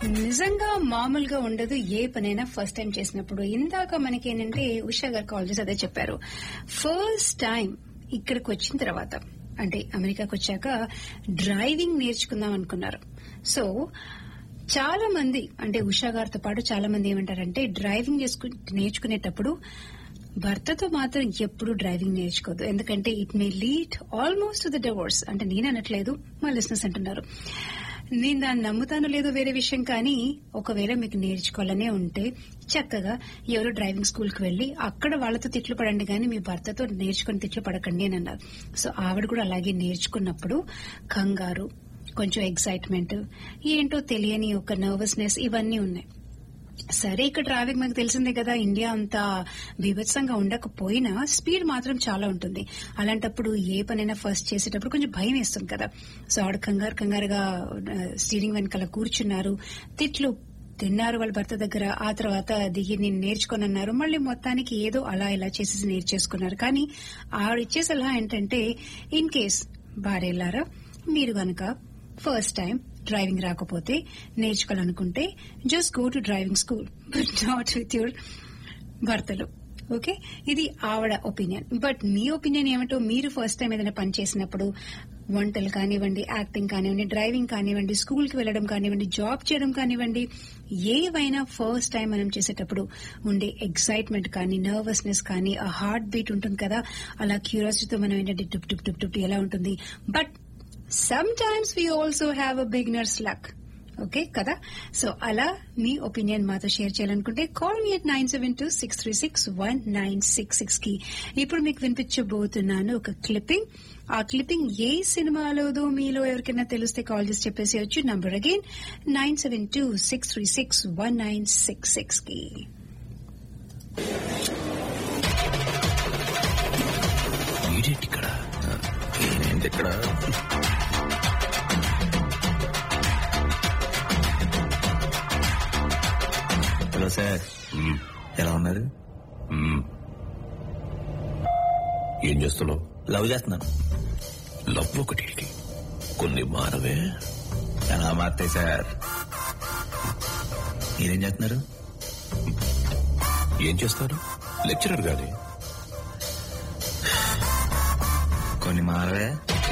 నిజంగా మామూలుగా ఉండదు ఏ పనైనా ఫస్ట్ టైం చేసినప్పుడు ఇందాక మనకి ఏంటంటే ఉషా గారు కాల్ చేసి అదే చెప్పారు ఫస్ట్ టైం ఇక్కడికి వచ్చిన తర్వాత అంటే అమెరికాకి వచ్చాక డ్రైవింగ్ నేర్చుకుందాం అనుకున్నారు సో చాలా మంది అంటే ఉషా గారితో పాటు చాలా మంది ఏమంటారంటే డ్రైవింగ్ చేసుకు- నేర్చుకునేటప్పుడు భర్తతో మాత్రం ఎప్పుడు డ్రైవింగ్ నేర్చుకోదు ఎందుకంటే it may lead almost the divorce అంటే నేను అనట్లేదు మా లిసినెస్ అంటున్నారు నేను దాన్ని నమ్ముతానో లేదో వేరే విషయం కానీ ఒకవేళ మీకు నేర్చుకోవాలనే ఉంటే చక్కగా ఎవరో డ్రైవింగ్ స్కూల్ కి వెళ్లి అక్కడ వాళ్ళతో తిట్లు పడండి కానీ మీ భర్తతో నేర్చుకుని తిట్లు పడకండి అని అన్నారు సో ఆవిడ కూడా అలాగే నేర్చుకున్నప్పుడు కంగారు కొంచెం ఎక్సైట్మెంట్ ఏంటో తెలియని ఒక నర్వస్నెస్ ఇవన్నీ ఉన్నాయి సరే ఇక్కడ ట్రాఫిక్ మనకు తెలిసిందే కదా ఇండియా అంత బీభత్సంగా ఉండకపోయినా స్పీడ్ మాత్రం చాలా ఉంటుంది అలాంటప్పుడు ఏ పనైనా ఫస్ట్ చేసేటప్పుడు కొంచెం భయం వేస్తుంది కదా సో ఆవిడ కంగారు కంగారుగా ఆ, స్టీరింగ్ వెనకాల కూర్చున్నారు తిట్లు తిన్నారు వాళ్ళ భర్త దగ్గర ఆ తర్వాత దిగి నేను నేర్చుకొని అన్నారు మళ్ళీ మొత్తానికి ఏదో అలా ఇలా చేసేసి నేర్చేసుకున్నారు కానీ ఆవిడ ఇచ్చే సలహా ఏంటంటే ఇన్ కేస్ భార్యలారా మీరు గనక ఫస్ట్ టైం డ్రైవింగ్ రాకపోతే నేర్చుకోవాలనుకుంటే just go to driving school but not with your భర్తలు ఓకే ఇది ఆవిడ ఒపీనియన్ బట్ మీ ఒపీనియన్ ఏమిటో మీరు ఫస్ట్ టైం ఏదైనా పని చేసినప్పుడు వంటలు కానివ్వండి యాక్టింగ్ కానివ్వండి డ్రైవింగ్ కానివ్వండి స్కూల్ కి వెళ్లడం కానివ్వండి జాబ్ చేయడం కానివ్వండి ఏవైనా ఫస్ట్ టైం మనం చేసేటప్పుడు ఉండే ఎక్సైట్మెంట్ కానీ నర్వస్నెస్ కానీ ఆ హార్ట్ బీట్ ఉంటుంది కదా అలా క్యూరియాసిటీతో మనం ఏంటంటే టుప్ టుప్ టుప్ టుప్ ఎలా ఉంటుంది but sometimes we also have a beginner's luck okay కదా సో అలా మీ ఒపీనియన్ మాతో షేర్ చేయాలనుకుంటే call me at nine seven two six three six one nine six six కి ఇప్పుడు మీకు వినిపించబోతున్నాను ఒక క్లిప్పింగ్ ఆ క్లిప్పింగ్ ఏ సినిమాలోదో మీలో ఎవరికైనా తెలిస్తే కాల్ చేసి చెప్పేసి వచ్చి number again nine seven two six three six one nine six six కి ఈడేంటి ఇక్కడ ఏంటి ఇక్కడ హలో సార్ ఎలా ఉన్నారు ఏం చేస్తున్నావు లవ్ చేస్తున్నాను లవ్ ఒకటి కొన్ని మానవే ఎలా మారుతాయి సార్ మీరేం చేస్తున్నారు ఏం చేస్తారు లెక్చరర్ గాని కొన్ని మారవే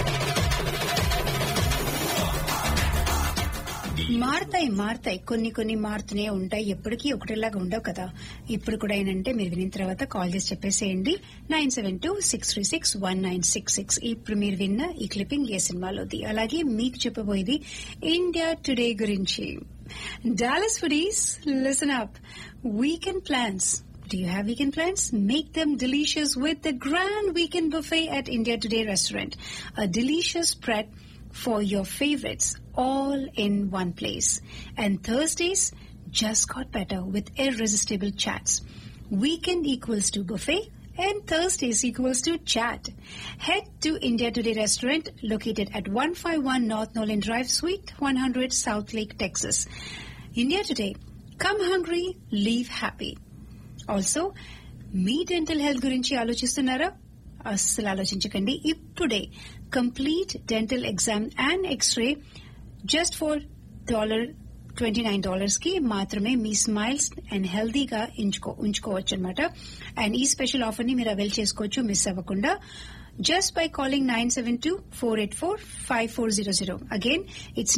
మారుతాయి మారుతాయి కొన్ని కొన్ని మారుతూనే ఉంటాయి ఎప్పటికీ ఒకటిలాగా ఉండవు కదా ఇప్పుడు కూడా ఏంటంటే మీరు వినిన తర్వాత కాల్ చేసి చెప్పేసేయండి nine seven two six three six one nine six six ఇప్పుడు మీరు విన్న ఈ క్లిప్పింగ్ ఏ సినిమాలోది అలాగే మీకు చెప్పబోయేది ఇండియా టుడే గురించి Dallas foodies listen up weekend plans Do you have weekend plans? Make them delicious with the grand weekend buffet at India Today restaurant. A delicious spread for your favorites all in one place. And Thursdays just got better with irresistible chats. Weekend equals to buffet and Thursdays equals to chat. Head to India Today restaurant located at 151 North Nolan Drive, Suite 100, South Lake, Texas. India Today. Come hungry, leave happy. Also మీ dental health గురించి ఆలోచిస్తున్నారా అస్సలు ఆలోచించకండి ఇప్పుడే complete dental exam and xray just for dollar twenty nine dollars కి మాత్రమే మీ smiles and హెల్దీగా ఎంచుకో ఉంచుకోవచ్చు అనమాట అండ్ ఈ స్పెషల్ ఆఫర్ ని మీరు అవైల్ చేసుకోవచ్చు మిస్ అవ్వకుండా just by calling 972-484-5400. Again, it's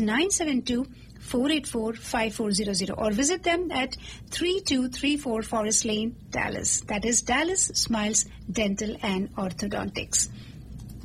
972-484-5400 or visit them at 3234 Forest Lane, Dallas. That is Dallas Smiles Dental and Orthodontics.